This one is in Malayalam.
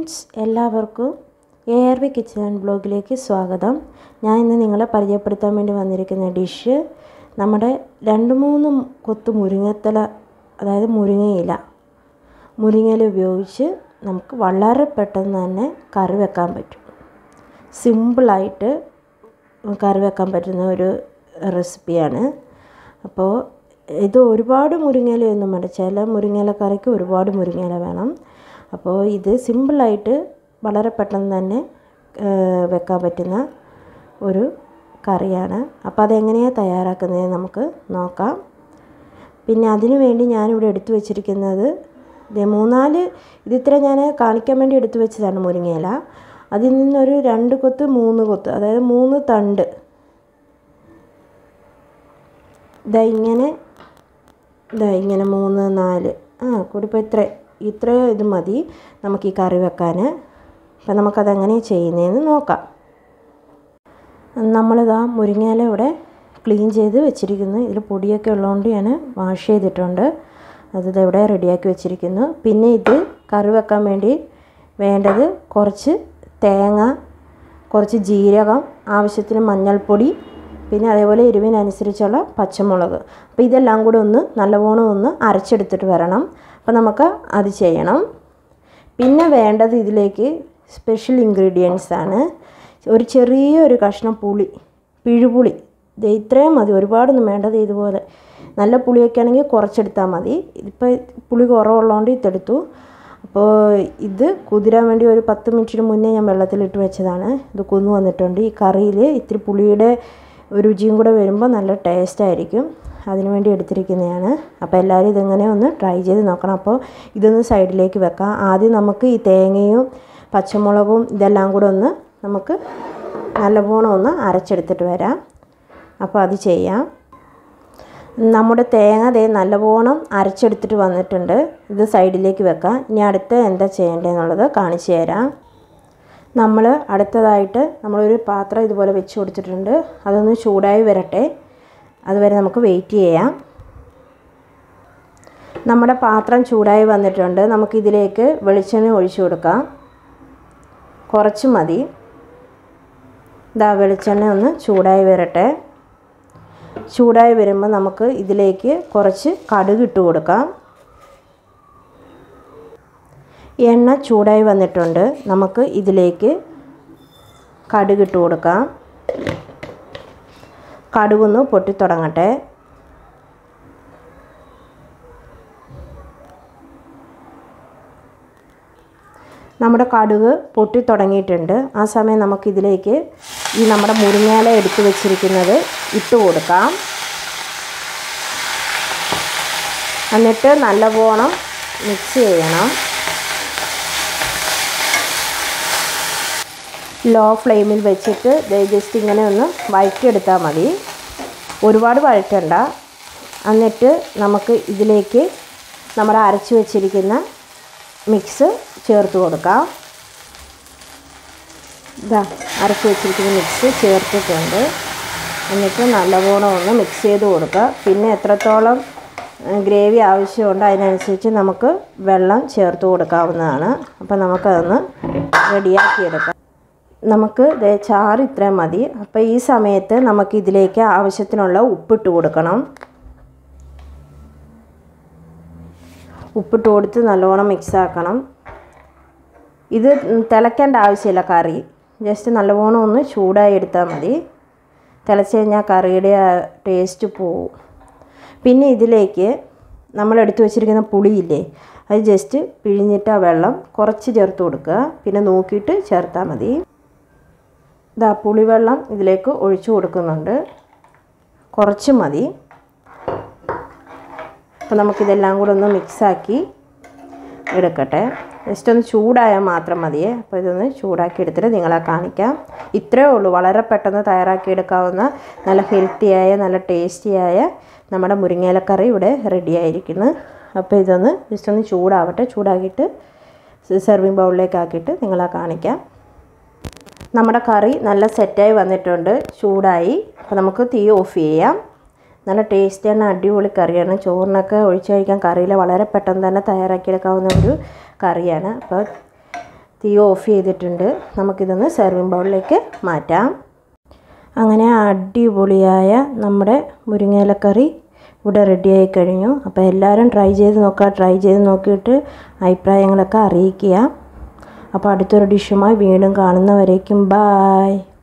ഫ്രണ്ട്സ് എല്ലാവർക്കും A R V kitchen and ബ്ലോഗിലേക്ക് സ്വാഗതം ഞാൻ ഇന്ന് നിങ്ങളെ പരിചയപ്പെടുത്താൻ വേണ്ടി വന്നിരിക്കുന്ന ഡിഷ് നമ്മുടെ രണ്ട് മൂന്ന് കൊത്ത് മുരിങ്ങത്തല അതായത് മുരിങ്ങയില മുരിങ്ങയില ഉപയോഗിച്ച് നമുക്ക് വളരെ പെട്ടെന്ന് തന്നെ കറി വെക്കാൻ പറ്റും സിമ്പിളായിട്ട് കറി വെക്കാൻ പറ്റുന്ന ഒരു റെസിപ്പിയാണ് അപ്പോൾ ഇത് ഒരുപാട് മുരിങ്ങയിലയൊന്നും വേണ്ട ചില മുരിങ്ങയില കറിക്ക് ഒരുപാട് മുരിങ്ങയില വേണം അപ്പോൾ ഇത് സിമ്പിളായിട്ട് വളരെ പെട്ടെന്ന് തന്നെ വെക്കാൻ പറ്റുന്ന ഒരു കറിയാണ് അപ്പോൾ അതെങ്ങനെയാണ് തയ്യാറാക്കുന്നത് നമുക്ക് നോക്കാം പിന്നെ അതിനു വേണ്ടി ഞാനിവിടെ എടുത്തു വച്ചിരിക്കുന്നത് മൂന്നാല് ഇതിത്ര ഞാൻ കാണിക്കാൻ വേണ്ടി എടുത്തു വെച്ചതാണ് മുരിങ്ങയില അതിൽ നിന്നൊരു രണ്ട് കൊത്ത് മൂന്ന് കൊത്ത് അതായത് മൂന്ന് തണ്ട് ഇതാ ഇങ്ങനെ ഇതാ ഇങ്ങനെ മൂന്ന് നാല് ആ കൂടിപ്പോൾ ഇത്ര ഇത്ര ഇത് മതി നമുക്ക് ഈ കറി വെക്കാൻ അപ്പം നമുക്കതെങ്ങനെ ചെയ്യുന്നതെന്ന് നോക്കാം നമ്മളിതാ മുരിങ്ങയില ഇവിടെ ക്ലീൻ ചെയ്ത് വെച്ചിരിക്കുന്നു ഇതിൽ പൊടിയൊക്കെ ഉള്ളതുകൊണ്ട് ഞാൻ വാഷ് ചെയ്തിട്ടുണ്ട് അത് ഇവിടെ റെഡിയാക്കി വെച്ചിരിക്കുന്നു പിന്നെ ഇത് കറി വെക്കാൻ വേണ്ടി വേണ്ടത് കുറച്ച് തേങ്ങ കുറച്ച് ജീരകം ആവശ്യത്തിന് മഞ്ഞൾപ്പൊടി പിന്നെ അതേപോലെ എരിവിനനുസരിച്ചുള്ള പച്ചമുളക് അപ്പോൾ ഇതെല്ലാം കൂടെ ഒന്ന് നല്ലവണ്ണം ഒന്ന് അരച്ചെടുത്തിട്ട് വരണം അപ്പോൾ നമുക്ക് അത് ചെയ്യണം പിന്നെ വേണ്ടത് ഇതിലേക്ക് സ്പെഷ്യൽ ഇൻഗ്രീഡിയൻസ് ആണ് ഒരു ചെറിയൊരു കഷ്ണം പുളി പിഴുപുളി ഇത് ഇത്രയും മതി ഒരുപാടൊന്നും വേണ്ടത് ഇതുപോലെ നല്ല പുളിയൊക്കെ ആണെങ്കിൽ കുറച്ചെടുത്താൽ മതി ഇപ്പോൾ പുളി കുറവുള്ളതുകൊണ്ട് ഇതെടുത്തു അപ്പോൾ ഇത് കുതിരാൻ വേണ്ടി ഒരു പത്ത് മിനിറ്റിന് മുന്നേ ഞാൻ വെള്ളത്തിലിട്ട് വെച്ചതാണ് ഇത് കുന്നു വന്നിട്ടുണ്ട് ഈ കറിയിൽ ഇത്തിരി പുളിയുടെ രുചിയും കൂടെ വരുമ്പോൾ നല്ല ടേസ്റ്റ് ആയിരിക്കും അതിനു വേണ്ടി എടുത്തിരിക്കുന്നതാണ് അപ്പോൾ എല്ലാവരും ഇതിങ്ങനെ ഒന്ന് ട്രൈ ചെയ്ത് നോക്കണം അപ്പോൾ ഇതൊന്ന് സൈഡിലേക്ക് വെക്കാം ആദ്യം നമുക്ക് ഈ തേങ്ങയും പച്ചമുളകും ഇതെല്ലാം കൂടെ ഒന്ന് നമുക്ക് നല്ലവണ്ണം ഒന്ന് അരച്ചെടുത്തിട്ട് വരാം അപ്പോൾ അത് ചെയ്യാം നമ്മുടെ തേങ്ങ ദേ നല്ലവണ്ണം അരച്ചെടുത്തിട്ട് വന്നിട്ടുണ്ട് ഇത് സൈഡിലേക്ക് വെക്കാം ഇനി അടുത്ത് എന്താ ചെയ്യേണ്ടതെന്നുള്ളത് കാണിച്ചു തരാം നമ്മൾ അടുത്തതായിട്ട് നമ്മളൊരു പാത്രം ഇതുപോലെ വെച്ച് കൊടുത്തിട്ടുണ്ട് അതൊന്ന് ചൂടായി വരട്ടെ അതുവരെ നമുക്ക് വെയിറ്റ് ചെയ്യാം നമ്മുടെ പാത്രം ചൂടായി വന്നിട്ടുണ്ട് നമുക്കിതിലേക്ക് വെളിച്ചെണ്ണ ഒഴിച്ചു കൊടുക്കാം കുറച്ച് മതി ഇതാ വെളിച്ചെണ്ണ ഒന്ന് ചൂടായി വരട്ടെ ചൂടായി വരുമ്പോൾ നമുക്ക് ഇതിലേക്ക് കുറച്ച് കടുക് ഇട്ട് കൊടുക്കാം എണ്ണ ചൂടായി വന്നിട്ടുണ്ട് നമുക്ക് ഇതിലേക്ക് കടുക് ഇട്ട് കൊടുക്കാം കടുകൊന്ന് പൊട്ടിത്തുടങ്ങട്ടെ നമ്മുടെ കടുക് പൊട്ടി തുടങ്ങിയിട്ടുണ്ട് ആ സമയം നമുക്കിതിലേക്ക് ഈ നമ്മുടെ മുരിങ്ങയില എടുത്തു വെച്ചിരിക്കുന്നത് ഇട്ട് കൊടുക്കാം എന്നിട്ട് നല്ലവണ്ണം മിക്സ് ചെയ്യണം ലോ ഫ്ലെയിമിൽ വെച്ചിട്ട് ജസ്റ്റ് ഇങ്ങനെ ഒന്ന് വഴറ്റിയെടുത്താൽ മതി ഒരുപാട് വഴറ്റണ്ട എന്നിട്ട് നമുക്ക് ഇതിലേക്ക് നമ്മൾ അരച്ച് വെച്ചിരിക്കുന്ന മിക്സ് ചേർത്ത് കൊടുക്കാം ഇതാ അരച്ച് വെച്ചിരിക്കുന്ന മിക്സ് ചേർത്തിട്ടുണ്ട് എന്നിട്ട് നല്ലവണ്ണം ഒന്ന് മിക്സ് ചെയ്ത് കൊടുക്കുക പിന്നെ എത്രത്തോളം ഗ്രേവി ആവശ്യമുണ്ട് അതിനനുസരിച്ച് നമുക്ക് വെള്ളം ചേർത്ത് കൊടുക്കാവുന്നതാണ് അപ്പോൾ നമുക്കതൊന്ന് റെഡിയാക്കിയെടുക്കാം നമുക്ക് ചാറ് ഇത്രയും മതി അപ്പോൾ ഈ സമയത്ത് നമുക്ക് ഇതിലേക്ക് ആവശ്യത്തിനുള്ള ഉപ്പിട്ട് കൊടുക്കണം ഉപ്പിട്ട് കൊടുത്ത് നല്ലോണം മിക്സ് ആക്കണം ഇത് തിളയ്ക്കേണ്ട ആവശ്യമില്ല കറി ജസ്റ്റ് നല്ലവണ്ണം ഒന്ന് ചൂടായി എടുത്താൽ മതി തിളച്ച് കഴിഞ്ഞാൽ കറിയുടെ ടേസ്റ്റ് പോവും പിന്നെ ഇതിലേക്ക് നമ്മൾ എടുത്തു വച്ചിരിക്കുന്ന പുളിയില്ലേ അത് ജസ്റ്റ് പിഴിഞ്ഞിട്ട് ആ വെള്ളം കുറച്ച് ചേർത്ത് കൊടുക്കുക പിന്നെ നോക്കിയിട്ട് ചേർത്താൽ മതി ഇതാ പുളിവെള്ളം ഇതിലേക്ക് ഒഴിച്ചു കൊടുക്കുന്നുണ്ട് കുറച്ച് മതി അപ്പോൾ നമുക്കിതെല്ലാം കൂടെ ഒന്ന് മിക്സാക്കി എടുക്കട്ടെ ജസ്റ്റ് ഒന്ന് ചൂടായാൽ മാത്രം മതിയേ അപ്പോൾ ഇതൊന്ന് ചൂടാക്കി എടുത്തിട്ട് നിങ്ങളെ കാണിക്കാം ഇത്രയേ ഉള്ളൂ വളരെ പെട്ടെന്ന് തയ്യാറാക്കി എടുക്കാവുന്ന നല്ല ഹെൽത്തിയായ നല്ല ടേസ്റ്റിയായ നമ്മുടെ മുരിങ്ങയിലക്കറി ഇവിടെ റെഡി ആയിരിക്കുന്നു അപ്പോൾ ഇതൊന്ന് ജസ്റ്റ് ഒന്ന് ചൂടാവട്ടെ ചൂടാക്കിയിട്ട് സെർവിങ് ബൗളിലേക്ക് ആക്കിയിട്ട് നിങ്ങളെ കാണിക്കാം നമ്മുടെ കറി നല്ല സെറ്റായി വന്നിട്ടുണ്ട് ചൂടായി അപ്പോൾ നമുക്ക് തീ ഓഫ് ചെയ്യാം നല്ല ടേസ്റ്റിയാണ് അടിപൊളി കറിയാണ് ചോറിനൊക്കെ ഒഴിച്ച് കഴിക്കാൻ കറിയിൽ വളരെ പെട്ടെന്ന് തന്നെ തയ്യാറാക്കിയെടുക്കാവുന്ന ഒരു കറിയാണ് അപ്പോൾ തീ ഓഫ് ചെയ്തിട്ടുണ്ട് നമുക്കിതൊന്ന് സെർവിങ് ബൗളിലേക്ക് മാറ്റാം അങ്ങനെ അടിപൊളിയായ നമ്മുടെ മുരിങ്ങയിലക്കറി ഇവിടെ റെഡിയായി കഴിഞ്ഞു അപ്പോൾ എല്ലാവരും ട്രൈ ചെയ്ത് നോക്കുക ട്രൈ ചെയ്ത് നോക്കിയിട്ട് അഭിപ്രായങ്ങളൊക്കെ അറിയിക്കുക അപ്പോൾ അടുത്തൊരു ഡിഷുമായി വീണ്ടും കാണുന്നവരേക്കും ബായ്